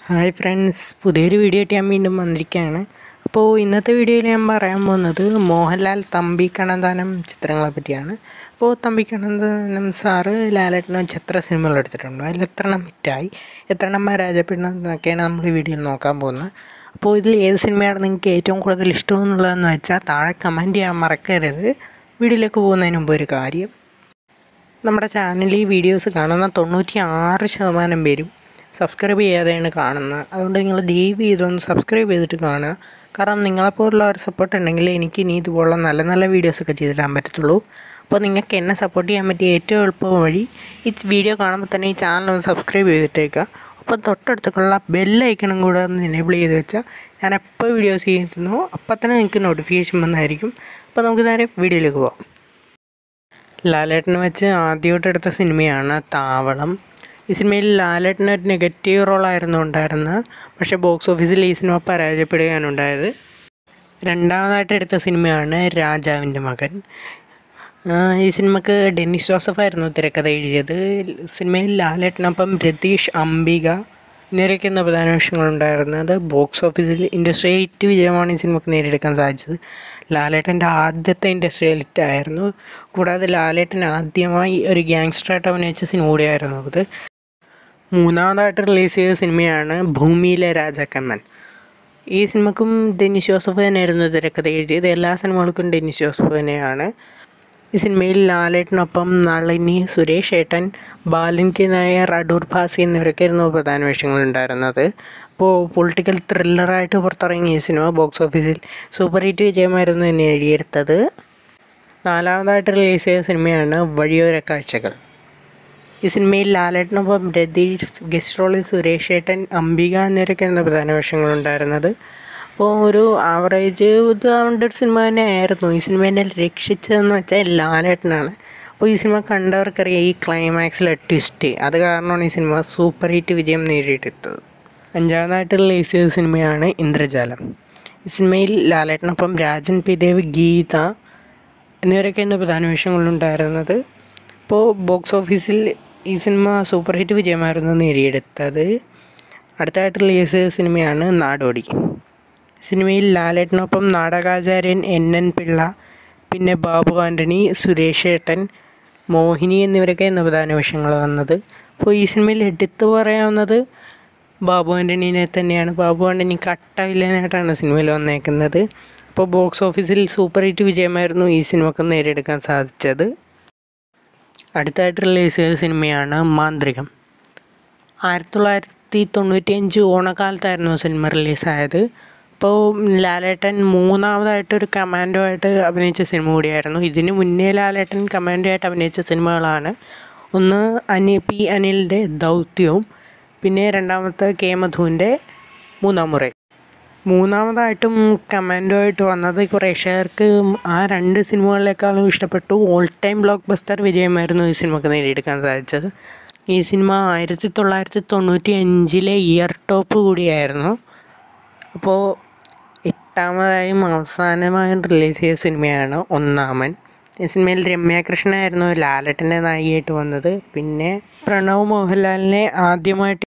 hi friends പുതിയൊരു video ആയിട്ട് ഞാൻ വീണ്ടും വന്നിരിക്കുകയാണ് അപ്പോൾ ഇന്നത്തെ വീഡിയോയിൽ ഞാൻ പറയാൻ പോകുന്നത് മോഹൻലാൽ തമ്പി കണ്ണന്താനം ചിത്രങ്ങളെ പറ്റിയാണ് അപ്പോൾ തമ്പി കണ്ണന്താനം സാറ് ലാലേട്ടനെ വെച്ച് എത്ര സിനിമകൾ എടുത്തിട്ടുണ്ട് അതിൽ എത്ര എണ്ണം ഹിറ്റായി എത്ര എണ്ണം പരാജയപ്പെടണം എന്നൊക്കെയാണ് നമ്മൾ ഈ വീഡിയോയിൽ നോക്കാൻ പോകുന്നത് അപ്പോൾ ഇതിൽ ഏത് സിനിമയാണ് നിങ്ങൾക്ക് ഏറ്റവും കൂടുതൽ ഇഷ്ടമെന്നുള്ളതെന്ന് വെച്ചാൽ താഴെ കമൻറ്റ് ചെയ്യാൻ മറക്കരുത് വീഡിയോയിലേക്ക് പോകുന്നതിന് മുമ്പ് ഒരു കാര്യം നമ്മുടെ ചാനലിൽ ഈ വീഡിയോസ് കാണുന്ന തൊണ്ണൂറ്റി ആറ് ശതമാനം പേരും സബ്സ്ക്രൈബ് ചെയ്യാതെയാണ് കാണുന്നത് അതുകൊണ്ട് നിങ്ങൾ ദയവ് ചെയ്തൊന്ന് സബ്സ്ക്രൈബ് ചെയ്തിട്ട് കാണുക കാരണം നിങ്ങളെപ്പോലുള്ള ഒരു സപ്പോർട്ട് ഉണ്ടെങ്കിൽ എനിക്ക് ഇനി ഇതുപോലുള്ള നല്ല നല്ല വീഡിയോസൊക്കെ ചെയ്തിടാൻ പറ്റത്തുള്ളൂ അപ്പോൾ നിങ്ങൾക്ക് എന്നെ സപ്പോർട്ട് ചെയ്യാൻ പറ്റിയ ഏറ്റവും എളുപ്പ വഴി ഈ വീഡിയോ കാണുമ്പോൾ തന്നെ ഈ ചാനൽ ഒന്ന് സബ്സ്ക്രൈബ് ചെയ്തിട്ടേക്കുക അപ്പോൾ തൊട്ടടുത്തുള്ള ബെല്ലൈക്കണം കൂടെ ഒന്ന് എനേബിൾ ചെയ്ത് വെച്ചാൽ ഞാൻ എപ്പോൾ വീഡിയോസ് ചെയ്യുന്നോ അപ്പോൾ തന്നെ നിങ്ങൾക്ക് നോട്ടിഫിക്കേഷൻ വന്നായിരിക്കും അപ്പോൾ നമുക്ക് നേരെ വീഡിയോയിലേക്ക് പോകാം ലാലേട്ടനെ വെച്ച് ആദ്യമായിട്ട് എടുത്ത സിനിമയാണ് താവളം ഈ സിനിമയിൽ ലാലേട്ടന് ഒരു നെഗറ്റീവ് റോളായിരുന്നു ഉണ്ടായിരുന്നത് പക്ഷേ ബോക്സ് ഓഫീസിൽ ഈ സിനിമ പരാജയപ്പെടുകയാണ് ഉണ്ടായത് രണ്ടാമതായിട്ട് എടുത്ത സിനിമയാണ് രാജാവിൻ്റെ മകൻ ആ, ഈ സിനിമക്ക് ഡെന്നിസ് ജോസഫ് ആയിരുന്നു തിരക്കഥ എഴുതിയത് സിനിമയിൽ ലാലേട്ടനൊപ്പം രതീഷ് അംബിക എന്നിവരൊക്കെയാണ് പ്രധാന വിഷയങ്ങളുണ്ടായിരുന്നത് ബോക്സ് ഓഫീസിൽ ഇൻഡസ്ട്രി ഹിറ്റ് വിജയമാണ് ഈ സിനിമക്ക് നേടിയെടുക്കാൻ സാധിച്ചത് ലാലേട്ടൻ്റെ ആദ്യത്തെ ഇൻഡസ്ട്രിയൽ ഹിറ്റ് ആയിരുന്നു കൂടാതെ ലാലേട്ടൻ ആദ്യമായി ഒരു ഗ്യാങ്സ്റ്ററായിട്ട് അഭിനയിച്ച സിനിമ കൂടിയായിരുന്നു അത് മൂന്നാമതായിട്ട് റിലീസ് ചെയ്ത സിനിമയാണ് ഭൂമിയിലെ രാജാക്കന്മാൻ ഈ സിനിമക്കും ഡെന്നിസ് ജോസഫ് തന്നെയായിരുന്നു തിരക്കഥ എഴുതിയത് എല്ലാ സിനിമകൾക്കും ഡെന്നിസ് ജോസഫ് തന്നെയാണ് ഈ സിനിമയിൽ ലാലേട്ടനൊപ്പം നളിനി സുരേഷ് ഏട്ടൻ ബാലൻ കെ നായർ അടൂർ ഭാസി എന്നിവരൊക്കെയായിരുന്നു പ്രധാന വേഷങ്ങളുണ്ടായിരുന്നത് അപ്പോൾ പൊളിറ്റിക്കൽ ത്രില്ലറായിട്ട് പുറത്തിറങ്ങിയ ഈ സിനിമ ബോക്സ് ഓഫീസിൽ സൂപ്പർ ഹിറ്റ് വിജയമായിരുന്നു എന്നെ എഴുതിയെടുത്തത് നാലാമതായിട്ട് റിലീസ് ചെയ്ത സിനിമയാണ് വഴിയോര കാഴ്ചകൾ ഈ സിനിമയിൽ ലാലേട്ടനൊപ്പം രതീഷ് ഗസ്റ്റ് റോളിൽ സുരേഷ് ഏട്ടൻ അംബിക എന്നിവരൊക്കെയാണ് പ്രധാന വേഷങ്ങളുണ്ടായിരുന്നത് അപ്പോൾ ഒരു ആവറേജ് ഇതാവേണ്ട ഒരു സിനിമ തന്നെ ആയിരുന്നു ഈ സിനിമ എന്നെ രക്ഷിച്ചതെന്ന് വെച്ചാൽ ലാലേട്ടനാണ് അപ്പോൾ ഈ സിനിമ കണ്ടവർക്കറിയാം ഈ ക്ലൈമാക്സിലെ ട്വിസ്റ്റ് അത് കാരണമാണ് ഈ സിനിമ സൂപ്പർ ഹിറ്റ് വിജയം നേടിയെടുത്തത് അഞ്ചാമതായിട്ട് റിലീസ് ചെയ്ത സിനിമയാണ് ഇന്ദ്രജാലം ഈ സിനിമയിൽ ലാലേട്ടനൊപ്പം രാജൻ പി ദേവ് ഗീത എന്നിവരൊക്കെയാണ് പ്രധാന വേഷങ്ങളുണ്ടായിരുന്നത് ഇപ്പോൾ ബോക്സ് ഓഫീസിൽ ഈ സിനിമ സൂപ്പർ ഹിറ്റ് വിജയമായിരുന്നു നേടിയെടുത്തത് അടുത്തായിട്ട് റിലീസ് ചെയ്ത സിനിമയാണ് നാടോടി സിനിമയിൽ ലാലേട്ടനൊപ്പം നാടകാചാര്യൻ എൻ എൻ പിള്ള പിന്നെ ബാബു ആൻ്റണി സുരേഷ് ഏട്ടൻ മോഹിനി എന്നിവരൊക്കെ എന്ന പ്രധാന വേഷങ്ങൾ വന്നത് അപ്പോൾ ഈ സിനിമയിൽ എടുത്തു പറയാവുന്നത് ബാബു ആൻ്റണീനെ തന്നെയാണ് ബാബു ആൻ്റണി കട്ട വില്ലനായിട്ടാണ് സിനിമയിൽ വന്നേക്കുന്നത് അപ്പോൾ ബോക്സ് ഓഫീസിൽ സൂപ്പർ ഹിറ്റ് വിജയമായിരുന്നു ഈ സിനിമക്ക് നേടിയെടുക്കാൻ സാധിച്ചത് അടുത്തായിട്ട് റിലീസ് ചെയ്ത സിനിമയാണ് മാന്ത്രികം ആയിരത്തി തൊള്ളായിരത്തി തൊണ്ണൂറ്റിയഞ്ച് ഓണക്കാലത്തായിരുന്നു സിനിമ റിലീസായത് അപ്പോൾ ലാലേട്ടൻ മൂന്നാമതായിട്ടൊരു കമാൻഡോ ആയിട്ട് അഭിനയിച്ച സിനിമ കൂടിയായിരുന്നു ഇതിന് മുന്നേ ലാലേട്ടൻ കമാൻഡോ ആയിട്ട് അഭിനയിച്ച സിനിമകളാണ് ഒന്ന് അനി പി അനിലിൻ്റെ ദൗത്യവും പിന്നെ രണ്ടാമത്തെ കെ മധുവിൻ്റെ മൂന്നാം മുറ മൂന്നാമതായിട്ടും കമാൻഡോ ആയിട്ട് വന്നത് പ്രേക്ഷകർക്ക് ആ രണ്ട് സിനിമകളിലേക്കാളും ഇഷ്ടപ്പെട്ടു ഓൾ ടൈം ബ്ലോക്ക് ബസ്റ്റർ വിജയമായിരുന്നു ഈ സിനിമക്ക് നേടിയെടുക്കാൻ സാധിച്ചത് ഈ സിനിമ ആയിരത്തി തൊള്ളായിരത്തി തൊണ്ണൂറ്റി അഞ്ചിലെ ഇയർ ടോപ്പ് കൂടിയായിരുന്നു അപ്പോൾ എട്ടാമതായും അവസാനമായും റിലീസ് ചെയ്ത സിനിമയാണ് ഒന്നാമൻ ഈ സിനിമയിൽ രമ്യ കൃഷ്ണനായിരുന്നു ലാലേട്ടൻ്റെ നായികയായിട്ട് വന്നത് പിന്നെ പ്രണവ് മോഹൻലാലിനെ ആദ്യമായിട്ട്